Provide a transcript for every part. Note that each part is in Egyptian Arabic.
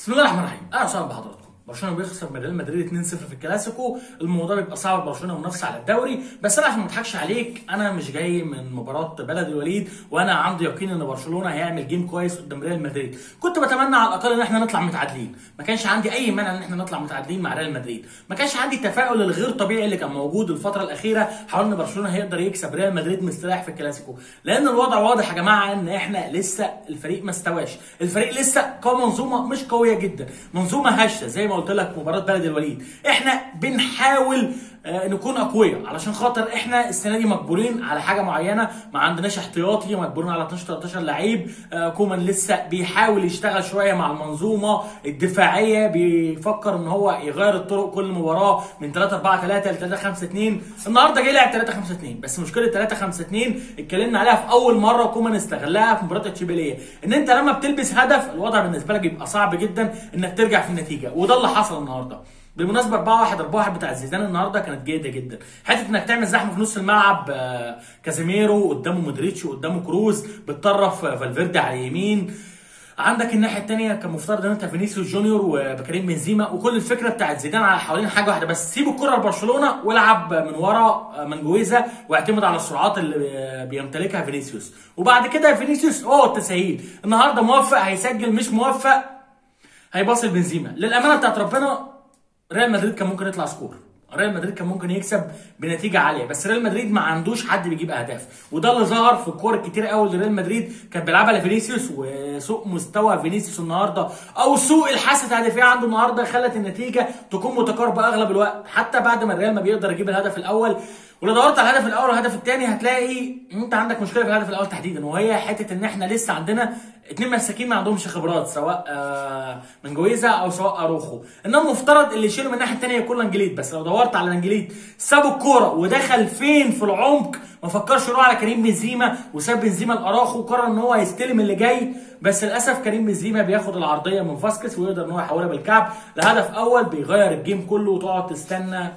بسم الله الرحمن الرحيم اهلا وسهلا بحضراتكم برشلونه بيخسر من ريال مدريد 2-0 في الكلاسيكو الموضوع بيبقى صعب برشلونه منافسه على الدوري بس انا عشان ما اضحكش عليك انا مش جاي من مباراه بلد الوليد وانا عندي يقين ان برشلونه هيعمل جيم كويس قدام ريال مدريد كنت بتمنى على الاقل ان احنا نطلع متعادلين ما كانش عندي اي مانع ان احنا نطلع متعادلين مع ريال مدريد ما كانش عندي التفاؤل الغير طبيعي اللي كان موجود الفتره الاخيره حول ان برشلونه هيقدر يكسب ريال مدريد مستريح في الكلاسيكو لان الوضع واضح يا جماعه ان احنا لسه الفريق ما استواش الفريق لسه كمنظومه مش قويه جدا منظومه هشه زي ما قلت لك مباراه بلد الوليد احنا بنحاول آه، نكون اقوياء علشان خاطر احنا السنه دي مجبورين على حاجه معينه ما عندناش احتياطي مجبورين على 12 13 لعيب آه، كومان لسه بيحاول يشتغل شويه مع المنظومه الدفاعيه بيفكر ان هو يغير الطرق كل مباراه من 3 4 3 ل 3 5 2 النهارده جاي لعب 3 5 2 بس مشكله 3 5 2 اتكلمنا عليها في اول مره كومان استغلها في مباراه اتشيبيليه ان انت لما بتلبس هدف الوضع بالنسبه لك بيبقى صعب جدا انك ترجع في النتيجه وده اللي حصل النهارده بالمناسبه 4 1 4 1 بتاع زيدان النهارده كانت جيده جدا حته انك تعمل زحمه في نص الملعب آه، كازيميرو قدامه مودريتش وقدامه كروز بتطرف آه، فالفيردي على اليمين عندك الناحيه الثانيه كان مفترض ان انت فينيسيوس جونيور وكريم بنزيما وكل الفكره بتاعت زيدان على حوالين حاجه واحده بس سيب الكره لبرشلونه والعب من ورا منجويزا واعتمد على السرعات اللي بيمتلكها فينيسيوس وبعد كده فينيسيوس هو التسهيل النهارده موفق هيسجل مش موفق هيباصي لبنزيما للامانه بتاعت ربنا ريال مدريد كان ممكن يطلع سكور ريال مدريد كان ممكن يكسب بنتيجه عاليه بس ريال مدريد ما عندوش حد بيجيب اهداف وده اللي ظهر في الكور الكتير قوي اللي ريال مدريد كان بيلعبها لفينيسيوس وسوء مستوى فينيسيوس النهارده او سوء الحاسه الهدفيه عنده النهارده خلت النتيجه تكون متقاربه اغلب الوقت حتى بعد ما الريال ما بيقدر يجيب الهدف الاول ولو دورت على الهدف الاول والهدف الثاني هتلاقي انت عندك مشكله في الهدف الاول تحديدا وهي حته ان احنا لسه عندنا اتنين مساكين ما عندهمش خبرات سواء آه، من جويزا او سواء اروخو انما المفترض اللي يشيله من الناحيه الثانيه يكون لانجليت بس لو دورت على لانجليت ساب الكوره ودخل فين في العمق ما فكرش يروح على كريم بنزيما وساب بنزيما لاراخو وقرر ان هو يستلم اللي جاي بس للاسف كريم بنزيما بياخد العرضيه من فاسكس ويقدر ان هو يحولها بالكعب لهدف اول بيغير الجيم كله وتقعد تستنى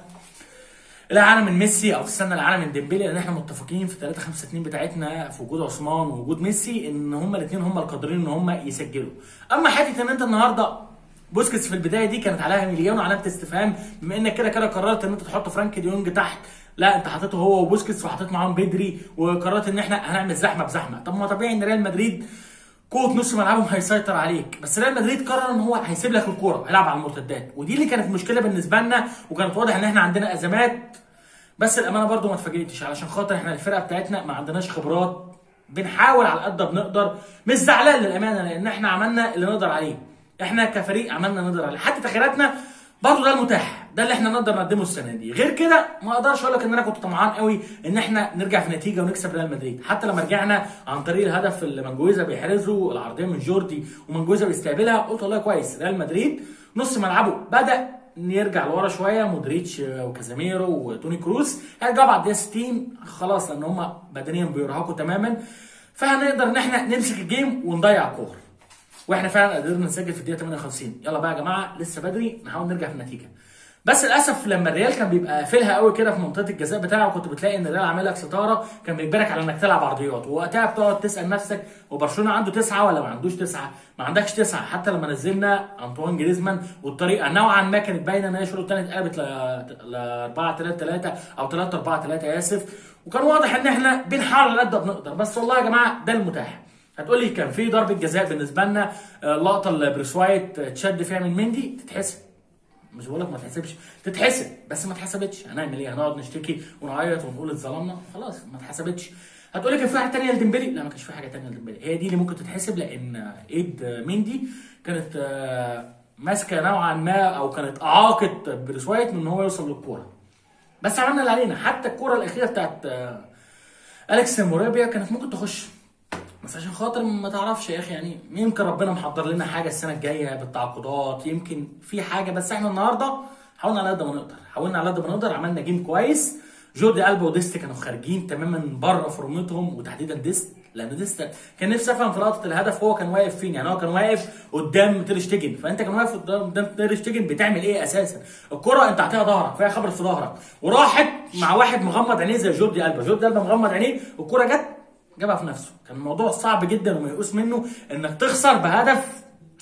العالم من ميسي او تستنى العالم من ديمبلي لان احنا متفقين في 3 5 2 بتاعتنا في وجود عثمان ووجود ميسي ان هما الاثنين هما القادرين ان هما يسجلوا اما حته ان انت النهارده بوسكيتس في البدايه دي كانت عليها مليون علامه استفهام بما انك كده كده قررت ان انت تحط فرانك ديونج تحت لا انت حطيته هو وبوسكيتس وحطيت معاهم بدري وقررت ان احنا هنعمل زحمه بزحمه طب ما طبيعي ان ريال مدريد قوه نص ملعبهم هيسيطر عليك بس ريال مدريد قرر ان هو هيسيب لك الكوره هيلعب على المرتدات ودي اللي كانت مشكله بالنسبه لنا وكانت واضح ان احنا عندنا ازمات بس الامانه برضو ما اتفاجئتش علشان خاطر احنا الفرقه بتاعتنا ما عندناش خبرات بنحاول على قد ما بنقدر مش زعلان للامانه لان احنا عملنا اللي نقدر عليه احنا كفريق عملنا نقدر عليه حتى تغييراتنا برضه ده المتاح ده اللي احنا نقدر نقدمه السنه دي غير كده ما اقدرش اقول لك ان انا كنت طمعان قوي ان احنا نرجع في نتيجه ونكسب ريال مدريد حتى لما رجعنا عن طريق الهدف اللي منجويزا بيحرزه العرضيه من جوردي ومنجويزا بيستقبلها قلت والله كويس ريال مدريد نص ملعبه بدا نرجع لورا شويه مودريتش وكازاميرو وتوني كروس هيرجعوا بعد الدقيقه 60 خلاص لان هم بدنيا بيرهقوا تماما فهنقدر ان احنا نمسك الجيم ونضيع كور واحنا فعلا قدرنا نسجل في الدقيقه 58 يلا بقى يا جماعه لسه بدري نحاول نرجع في النتيجه بس للاسف لما الريال كان بيبقى قافلها قوي كده في منطقه الجزاء بتاعه وكنت بتلاقي ان الريال عامل لك ستاره كان بيجبرك على انك تلعب عرضيات ووقتها بتقعد تسال نفسك وبرشلونه عنده تسعه ولا ما عندوش تسعه؟ ما عندكش تسعه حتى لما نزلنا انطوان جريزمان والطريقه نوعا ما كانت باينه ان هي الشوط الثاني اتقلبت ل 4 3 3 او 3 4 3 اسف وكان واضح ان احنا بنحاول على قد ما بنقدر بس والله يا جماعه ده المتاح هتقول لي كان في ضربه جزاء بالنسبه لنا آه، اللقطه اللي بريس وايت تشد فيها من مندي تتحسب مش بقول لك ما تحسبش تتحسب بس ما اتحسبتش هنعمل ايه هنقعد نشتكي ونعيط ونقول اتظلمنا خلاص ما اتحسبتش هتقول لي كان في حاجه ثانيه لديمبلي لا ما كانش في حاجه ثانيه لديمبلي هي دي اللي ممكن تتحسب لان ايد مندي كانت آه، ماسكه نوعا ما او كانت اعاقت بريس وايت من ان هو يوصل للكوره بس عملنا اللي علينا حتى الكوره الاخيره بتاعت آه، اليكس مورابيا كانت ممكن تخش بس عشان خاطر ما تعرفش يا اخي يعني يمكن ربنا محضر لنا حاجه السنه الجايه بالتعاقدات يمكن في حاجه بس احنا النهارده حاولنا على قد ما نقدر حاولنا على قد ما نقدر عملنا جيم كويس جوردي البا وديست كانوا خارجين تماما بره فورمتهم وتحديدا ديست لان ديست كان نفسي افهم في لقطه الهدف هو كان واقف فين يعني هو كان واقف قدام تير شتيجن فانت كان واقف قدام قدام تير شتيجن بتعمل ايه اساسا الكره انت عطيها ظهرك فيها خبر في ظهرك وراحت مع واحد مغمض عينيه زي جوردي البا جوردي البا مغمض عينيه والكره جت جابها في نفسه كان الموضوع صعب جدا وميؤوس منه انك تخسر بهدف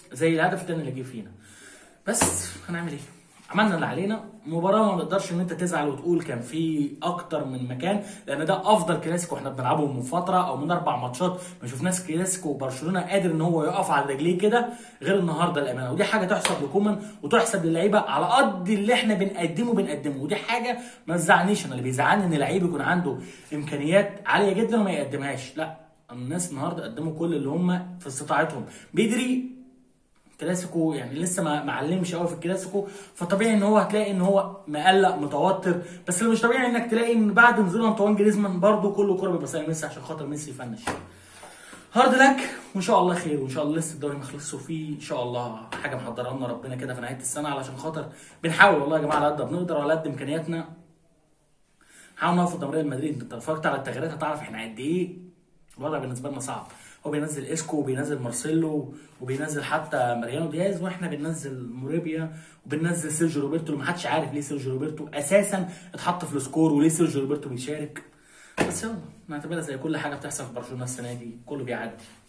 زي الهدف الثاني اللي جه فينا بس هنعمل ايه؟ عملنا اللي علينا مباراة ما نقدرش ان انت تزعل وتقول كان في اكتر من مكان لان ده افضل كلاسيكو احنا بنلعبه من فترة او من اربع ماتشات ما شفناش كلاسيكو برشلونة قادر ان هو يقف على رجليه كده غير النهارده الامانة ودي حاجة تحسب لكومان وتحسب للعيبة على قد اللي احنا بنقدمه بنقدمه ودي حاجة ما تزعلنيش انا اللي بيزعلني ان لعيب يكون عنده امكانيات عالية جدا وما يقدمهاش لا الناس النهارده قدموا كل اللي هم في استطاعتهم بدري كلاسيكو يعني لسه ما معلمش قوي في الكلاسيكو فطبيعي ان هو هتلاقي ان هو مقلق متوتر بس اللي مش طبيعي انك تلاقي ان بعد نزول انطوان جريزمان برده كله كوره بيبقى سايق ميسي عشان خاطر ميسي يفنش هارد لك وان شاء الله خير وان شاء الله لسه الدوري ما خلصش وفي ان شاء الله حاجه محضرها لنا ربنا كده في نهايه السنه علشان خاطر بنحاول والله يا جماعه على قد ما بنقدر وعلى قد امكانياتنا حاول نقف قدام ريال مدريد انت اتفرجت على التغييرات هتعرف احنا قد ايه الوضع بالنسبه لنا صعب هو بينزل اسكو وبينزل مارسيلو وبينزل حتى ماريانو دياز واحنا بننزل موريبيا وبننزل سيرجيو روبرتو اللي محدش عارف ليه سيرجيو روبرتو اساسا اتحط في السكور وليه سيرجيو روبرتو بيشارك بس يلا نعتبرها زي كل حاجه بتحصل في برشلونه السنه دي كله بيعدي